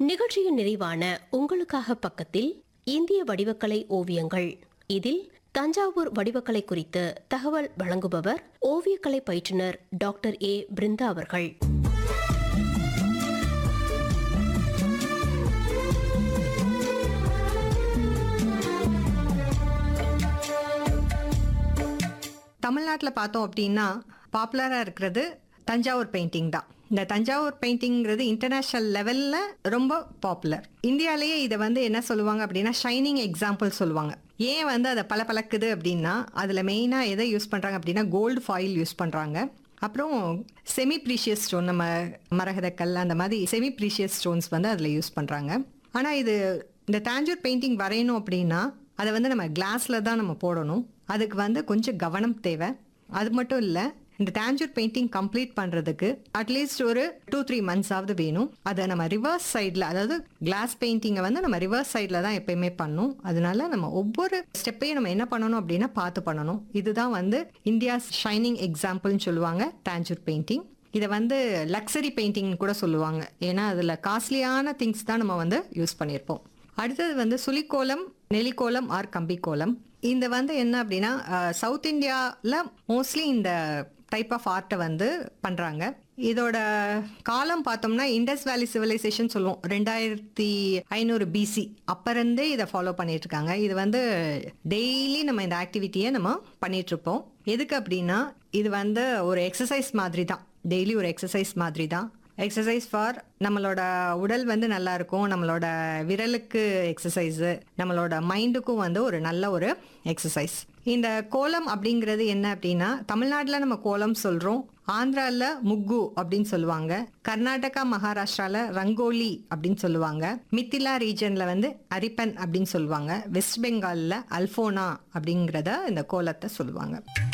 நிகழ்ச்சியின் நிறைவான உங்களுக்காக பக்கத்தில் இந்திய வடிவக்கலை ஓவியங்கள் இதில் தஞ்சாவூர் வடிவக்கலை குறித்து தகவல் வழங்குபவர் ஓவியக்கலை பயிற்றுனர் டாக்டர் ஏ பிருந்தா அவர்கள் தமிழ்நாட்டில் பார்த்தோம் அப்படின்னா பாப்புலராக இருக்கிறது தஞ்சாவூர் பெயிண்டிங் தான் இந்த தஞ்சாவூர் பெயிண்டிங்கிறது இன்டர்நேஷ்னல் லெவலில் ரொம்ப பாப்புலர் இந்தியாலேயே இதை வந்து என்ன சொல்லுவாங்க அப்படின்னா ஷைனிங் எக்ஸாம்பிள் சொல்லுவாங்க ஏன் வந்து அதை பல பழக்குது அப்படின்னா அதில் மெயினாக எதை யூஸ் பண்ணுறாங்க அப்படின்னா கோல்டு ஃபாயில் யூஸ் பண்ணுறாங்க அப்புறம் செமி ப்ரீஷியஸ் ஸ்டோன் நம்ம மரகதக்கல் அந்த மாதிரி செமி ப்ரீஷியஸ் ஸ்டோன்ஸ் வந்து அதில் யூஸ் பண்ணுறாங்க ஆனால் இது இந்த தாஞ்சூர் பெயிண்டிங் வரையணும் அப்படின்னா அதை வந்து நம்ம கிளாஸில் தான் நம்ம போடணும் அதுக்கு வந்து கொஞ்சம் கவனம் தேவை அது மட்டும் இல்லை இந்த தாஞ்சூர் பெயிண்டிங் கம்ப்ளீட் பண்ணுறதுக்கு அட்லீஸ்ட் ஒரு டூ த்ரீ மந்த்ஸ் ஆகுது வேணும் அதை நம்ம ரிவர்ஸ் சைடில் அதாவது கிளாஸ் பெயிண்டிங்கை வந்து நம்ம ரிவர்ஸ் சைடில் தான் எப்பயுமே பண்ணும் அதனால நம்ம ஒவ்வொரு ஸ்டெப்பையும் நம்ம என்ன பண்ணணும் அப்படின்னா பார்த்து பண்ணணும் இதுதான் வந்து இந்தியாஸ் ஷைனிங் எக்ஸாம்பிள்னு சொல்லுவாங்க தாஞ்சூர் பெயிண்டிங் இதை வந்து லக்ஸரி பெயிண்டிங் கூட சொல்லுவாங்க ஏன்னா அதில் காஸ்ட்லியான திங்ஸ் தான் நம்ம வந்து யூஸ் பண்ணியிருப்போம் அடுத்தது வந்து சுழிக்கோலம் நெலிக்கோலம் ஆர் கம்பிக்கோலம் இந்த வந்து என்ன அப்படின்னா சவுத் இந்தியாவில் மோஸ்ட்லி இந்த டைப் ஆஃப் ஆர்ட்டை வந்து பண்ணுறாங்க இதோட காலம் பார்த்தோம்னா இண்டஸ் வேலி சிவிலைசேஷன் சொல்லுவோம் ரெண்டாயிரத்தி ஐநூறு பிசி அப்பறந்தே இதை ஃபாலோ பண்ணிட்டு இருக்காங்க இது வந்து டெய்லி நம்ம இந்த ஆக்டிவிட்டியை நம்ம பண்ணிட்டு இருப்போம் எதுக்கு அப்படின்னா இது வந்து ஒரு எக்ஸசைஸ் மாதிரி தான் டெய்லி ஒரு எக்ஸசைஸ் மாதிரி தான் எக்ஸசைஸ் ஃபார் நம்மளோட உடல் வந்து நல்லா இருக்கும் நம்மளோட விரலுக்கு எக்ஸசைஸு நம்மளோட மைண்டுக்கும் வந்து ஒரு நல்ல ஒரு எக்ஸசைஸ் இந்த கோலம் அப்படிங்கிறது என்ன அப்படின்னா தமிழ்நாட்டில் நம்ம கோலம் சொல்கிறோம் ஆந்திராவில் முக்கு அப்படின்னு சொல்லுவாங்க கர்நாடகா மகாராஷ்டிரால ரங்கோலி அப்படின்னு சொல்லுவாங்க மித்திலா ரீஜனில் வந்து அரிப்பன் அப்படின்னு சொல்லுவாங்க வெஸ்ட் பெங்காலில் அல்ஃபோனா அப்படிங்கிறத இந்த கோலத்தை சொல்லுவாங்க